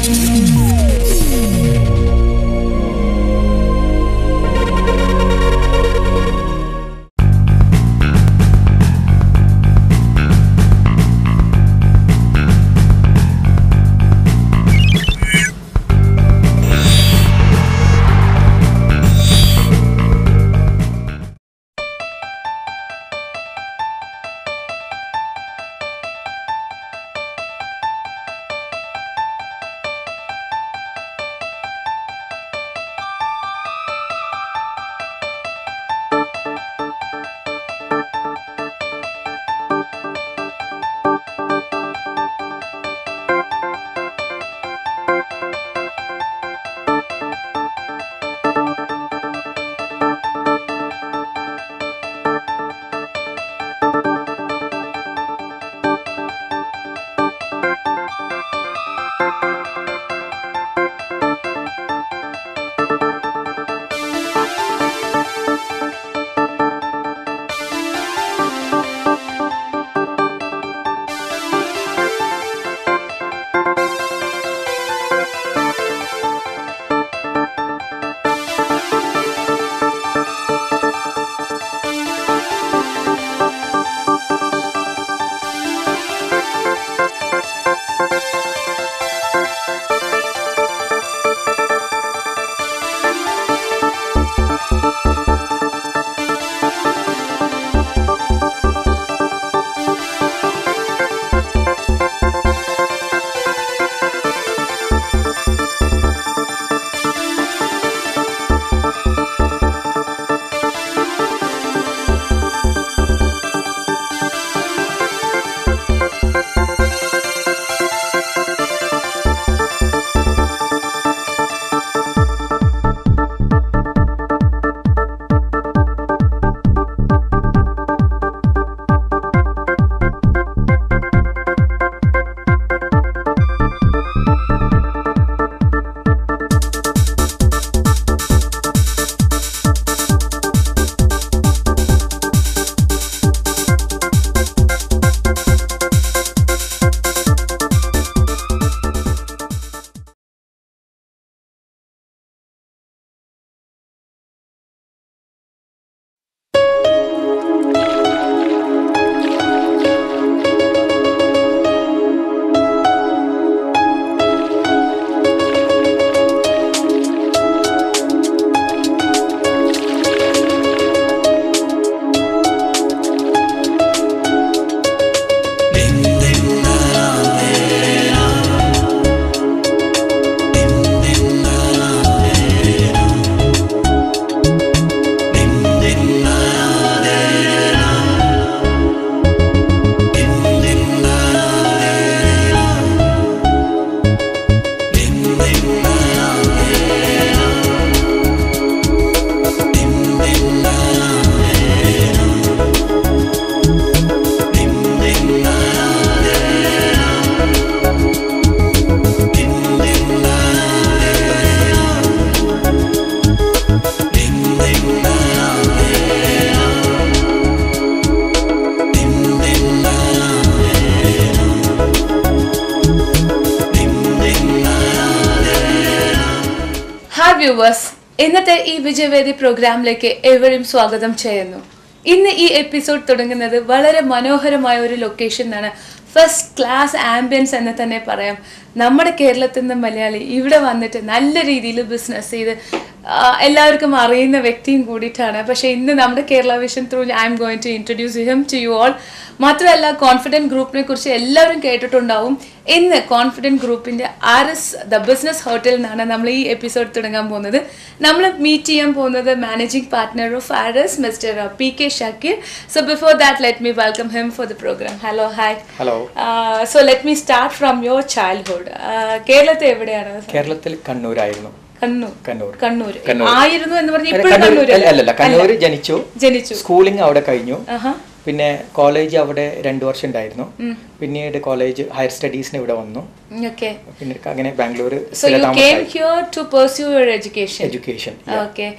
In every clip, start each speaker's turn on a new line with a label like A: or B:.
A: Viewers ഇന്നത്തെ ഈ വിജയവേദി പ്രോഗ്രാമിലേക്ക് ഏവരും സ്വാഗതം ചെയ്യുന്നു ഇന്ന് ഈ എപ്പിസോഡ് തുടങ്ങുന്നത് വളരെ മനോഹരമായ ഒരു ലൊക്കേഷൻ ആണ് ഫസ്റ്റ് ക്ലാസ് ആംബിയൻസ് എന്ന് തന്നെ പറയാം നമ്മുടെ കേരളത്തിൽ നിന്ന് മലയാളി ഇവിടെ വന്നിട്ട് നല്ല രീതിയിൽ ബിസിനസ് ചെയ്ത് ആ, എല്ലാവർക്കും അറിയുന്ന വ്യക്തിയും കൂടിയിട്ടാണ് പക്ഷേ ഇന്ന് നമ്മുടെ Kerala vision through I'm going to introduce him to you all മാത്രമല്ല കോൺഫിഡൻറ്റ് ഗ്രൂപ്പിനെ കുറിച്ച് എല്ലാവരും കേട്ടിട്ടുണ്ടാവും ഇന്ന് കോൺഫിഡൻറ്റ് ഗ്രൂപ്പിൻ്റെ ആർ എസ് ദ ബിസിനസ് ഹോട്ടലിൽ നിന്നാണ് നമ്മൾ ഈ എപ്പിസോഡ് തുടങ്ങാൻ പോകുന്നത് നമ്മൾ മീറ്റ് ചെയ്യാൻ പോകുന്നത് managing partner of R S mister P K Shakeer so before that let me welcome him for the programme hello hi
B: hello
A: so let me start from your childhood കേരളത്തിൽ എവിടെയാണ്
B: കേരളത്തിൽ കണ്ണൂരായിരുന്നു
A: കണ്ണൂർ
B: കണ്ണൂർ
A: കണ്ണൂർ
B: കണ്ണൂർ.
A: ആയിരുന്നു എന്ന് പറഞ്ഞാൽ
B: അല്ല,
A: ഇപ്പോഴും
B: കണ്ണൂർ
A: കണ്ണൂർ
B: അല്ല, അല്ലല്ല കണ്ണൂർ ജനിച്ചു
A: ജനിച്ചു
B: സ്കൂളിംഗ് അവിടെ കഴിഞ്ഞു
A: ആഹാ.
B: പിന്നെ കോളേജ് അവിടെ രണ്ടു വർഷം ഉണ്ടായിരുന്നു പിന്നീട് കോളേജ് ഹയർ സ്റ്റഡീസിന് ഇവിടെ വന്നു
A: ഓക്കെ
B: പിന്നെ അങ്ങനെ Bangalore
A: so you came here to pursue your education
B: education
A: okay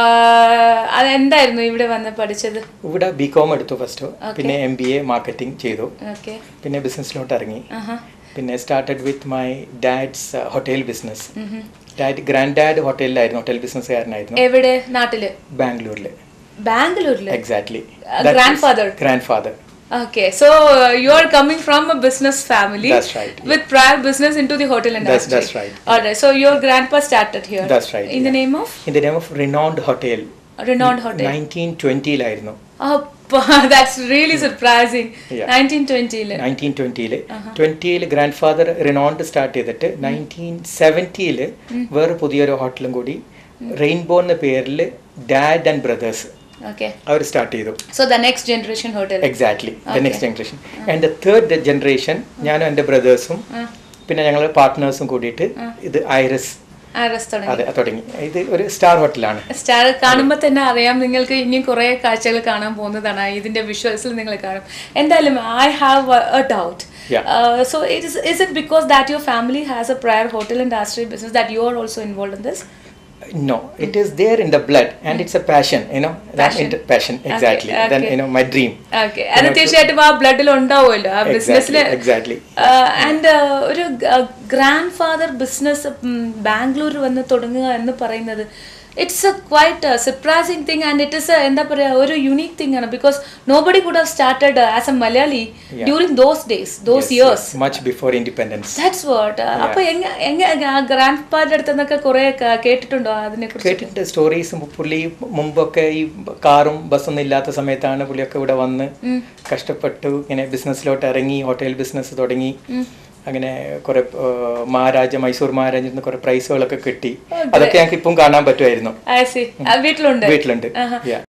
A: അതെന്തായിരുന്നു ഇവിടെ വന്ന് പഠിച്ചത്
B: ഇവിടെ ബി കോം എടുത്തു ഫസ്റ്റ് പിന്നെ എം ബി എ മാർക്കറ്റിംഗ് ചെയ്തു
A: ഓക്കെ
B: പിന്നെ ബിസിനസ്സിലോട്ട് ഇറങ്ങി പിന്നെ started with my dad's hotel business dad granddad ഹോട്ടലിലായിരുന്നു ഹോട്ടൽ ബിസിനസ്സുകാരനായിരുന്നു
A: എവിടെ നാട്ടില്
B: ബാംഗ്ലൂരിൽ
A: ബാംഗ്ലൂരില്
B: exactly
A: Uh, grandfather.
B: Grandfather
A: Okay, so uh, you are coming from a business family
B: That's right,
A: with prior business into the hotel industry.
B: that's right,
A: Alright, so your grandpa started here.
B: That's right,
A: In the
B: yeah.
A: name of
B: in the name of renowned hotel
A: renowned hotel.
B: Nineteen ട്വൻറ്റിയിലായിരുന്നു
A: Appa, that's really surprising.
B: Yeah.
A: 1920 ല്.
B: Nineteen ട്വൻറ്റിയിൽ ട്വൻറ്റിയിൽ grandfather renowned start ചെയ്തിട്ട് nineteen സെവൻറ്റിയിൽ വേറെ പുതിയൊരു ഹോട്ടലും കൂടി റെയിൻബോ എന്ന പേരിൽ ഡാഡ് ആൻഡ് ബ്രദേഴ്സ്
A: Okay.
B: അവർ സ്റ്റാർട്ട് ചെയ്തു
A: So the next generation hotel.
B: Exactly the
A: Okay.
B: Next generation and the third generation ഞാനും എൻ്റെ ബ്രദേഴ്സും പിന്നെ ഞങ്ങൾ പാർട്ട്നേഴ്സും കൂടിയിട്ട് ഇത് ഐറസ്
A: ആ റെസ്റ്റോറൻറ്റ്
B: അതെ തുടങ്ങി ഇത് ഒരു സ്റ്റാർ ഹോട്ടലാണ്
A: സ്റ്റാർ കാണുമ്പോൾ തന്നെ അറിയാം നിങ്ങൾക്ക് ഇനിയും കുറേ കാഴ്ചകൾ കാണാൻ പോകുന്നതാണ് ഇതിന്റെ വിഷ്വൽസിൽ നിങ്ങൾ കാണും എന്തായാലും I have a doubt
B: Yeah.
A: So it is is it because that your family has a prior hotel industry business that you are also involve in this
B: No, it is there in the blood and it's a passion, you know. That
A: Passion.
B: inter- passion,
A: Okay,
B: exactly. Then,
A: okay.
B: you know, my dream.
A: Okay അത് തീർച്ചയായിട്ടും ആ ബ്ലഡിൽ ഉണ്ടാവുമല്ലോ ആ
B: Exactly,
A: ബിസിനസ്സിൽ
B: exactly.
A: And ഒരു grandfather business Bangalore വന്ന് തുടങ്ങുക എന്ന് പറയുന്നത് it's a quite surprising thing and it is എന്താ പറയുക ഒരു യുണീക് തിങ് ആണ് because nobody could have started as a Malayali
B: Yeah.
A: During those days those
B: Yes,
A: years
B: yes, Much before independence.
A: That's what അപ്പൊ എങ്ങ എങ്ങ grand father അടുത്ത് നിന്നൊക്കെ കുറെ കേട്ടിട്ടുണ്ടോ അതിനെ കുറിച്ച്
B: കേട്ടിട്ട് സ്റ്റോറീസ് പുള്ളി മുമ്പൊക്കെ ഈ കാറും ബസ്സൊന്നും ഇല്ലാത്ത സമയത്താണ് പുള്ളിയൊക്കെ ഇവിടെ വന്ന് കഷ്ടപ്പെട്ടു ഇങ്ങനെ ബിസിനസ്സിലോട്ട് ഇറങ്ങി ഹോട്ടൽ ബിസിനസ് തുടങ്ങി അങ്ങനെ കുറെ ഏഹ്, മഹാരാജ മൈസൂർ മഹാരാജിൽ നിന്ന് കുറെ പ്രൈസുകളൊക്കെ കിട്ടി അതൊക്കെ ഞങ്ങൾക്ക് ഇപ്പം കാണാൻ പറ്റുമായിരുന്നു
A: ഐ സി വീട്ടിലുണ്ട്
B: വീട്ടിലുണ്ട് Yeah.